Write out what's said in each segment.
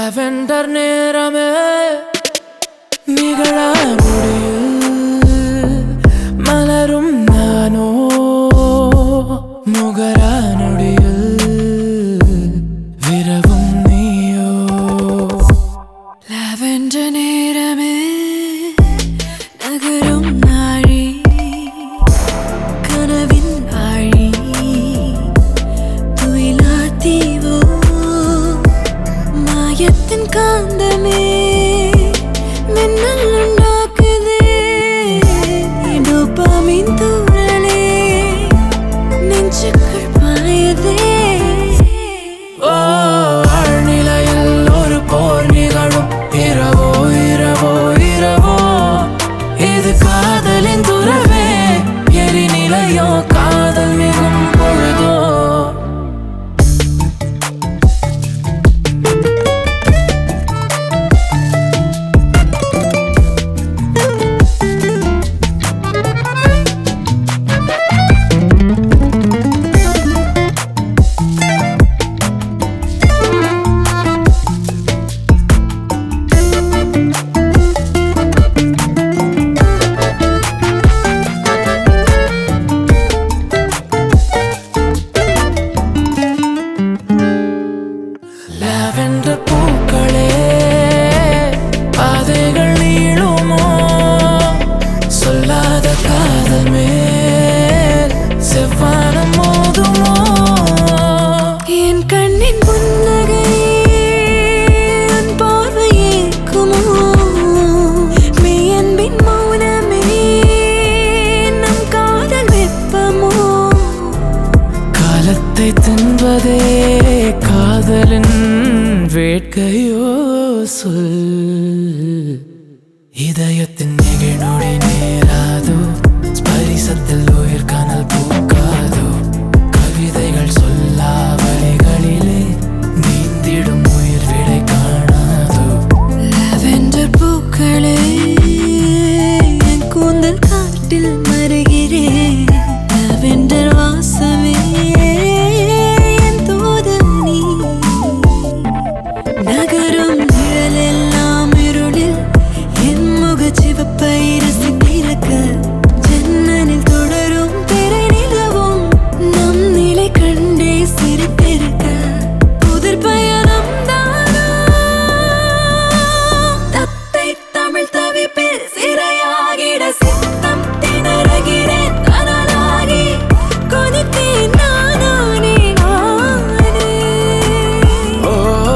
lavender நேரமே நிகழ முடியில் மலரும் நானோ முகர நொடியில் விரவும் நீயோ லாவெண்டர் நேரமே நகரும் நாழி கனவின் ஆழி துயிலா தீவோ மாயத்தின் காந்தமே மின்னல் உண்டாக்குதே டோபாமின் தூரலே நெஞ்சுக்குள் பாயதே ஓ ஆழ்நிலையில் ஒரு போர் நிகழும் இரவோ இரவோ இரவோ இது காதலின் துறவே எரிநிலையோ காதல் மிகும் பொழுதோ லாவெண்டர் பூக்களே பாதைகள் நீளுமோ சொல்லாத காதல் மேல் செவ்வானம் மோதுமோ என் கண்ணின் புன்னகை உன் பார்வையேக்குமோ மெய்யன்பின் மௌனமே நம் காதல் வெப்பமோ காலத்தை தின்பதே காதலின் வேட்கையோ சொல் இதயத்தின் நெகிழ்நொடி நேராதோ ஸ்பரிசத்தில் உயிர் கனல் பூக்காதோ கவிதைகள் சொல்லா வழிகளிலே நீந்திடும் உயிர் விடை காணாதோ லாவெண்டர் பூக்களே என் கூந்தல் காட்டில் மருகிறேன் லாவெண்டர் வாசமே என் தூதல் நீ நகரும் நிழலெல்லாம் இருளில் என் முகச்சிவப்பை ரசித்திருக்க ஜன்னலில் தொடரும் திரை நிலவும் நம் நிலை கண்டே சிரித்திருக்க புதிர் பயணம் தானா தத்தை தமிழ் தவிப்பில் சிறையாகிட சித்தம் திணறுகிறேன் கனலாகி கொதித்தேன் நானானே நானே ஓ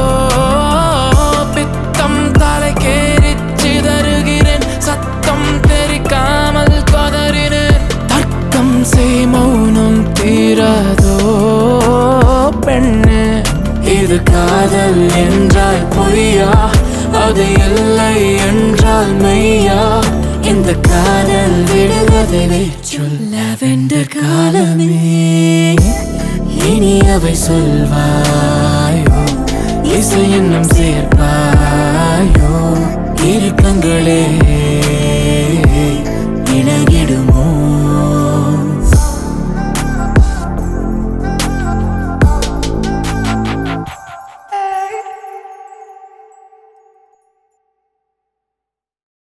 பித்தம் தலைக்கேறிச் சிதறுகிறேன் சத்தம் தெரிக்காமல் கொதறினேன் தர்க்கம் செய் மௌனம் தீராதோ பெண்ணே இது காதல் என்றால் பொய்யா அது இல்லை என்றால் மெய்யா இந்த காதல் விடுவதை சொல் லாவெண்டர் காலமே இனி அவை சொல்வாயோ இசை இன்னும் சேர்ப்பாயோ இருக்கங்களே